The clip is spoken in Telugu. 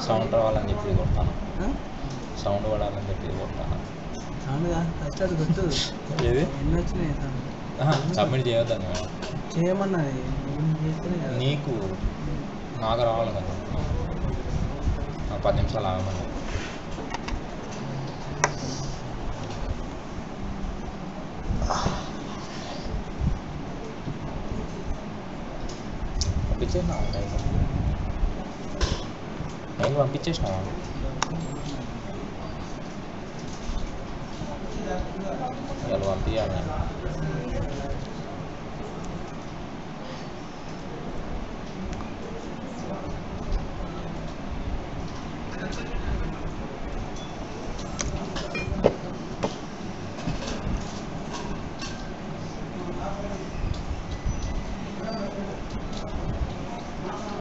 సౌండ్ రావాలని చెప్పి ఇది కొడతాను ఆ? సౌండ్ పడాలని చెప్పి ఇది కొడతాను సౌండ్ కాదు ఫస్ట్ అది కొట్టు ఏది ఎన్ని వచ్చినాయి సౌండ్ సబ్మిట్ చేయొద్దని మేడం చేయమన్నది నేను చేస్తేనే కదా నీకు నాకు రావాలి కదా ఆ పది నిమిషాలు ఆగమని పంపించేసినావా నేను పంపించేసినావా ఇవాళ పంపించాలి నేను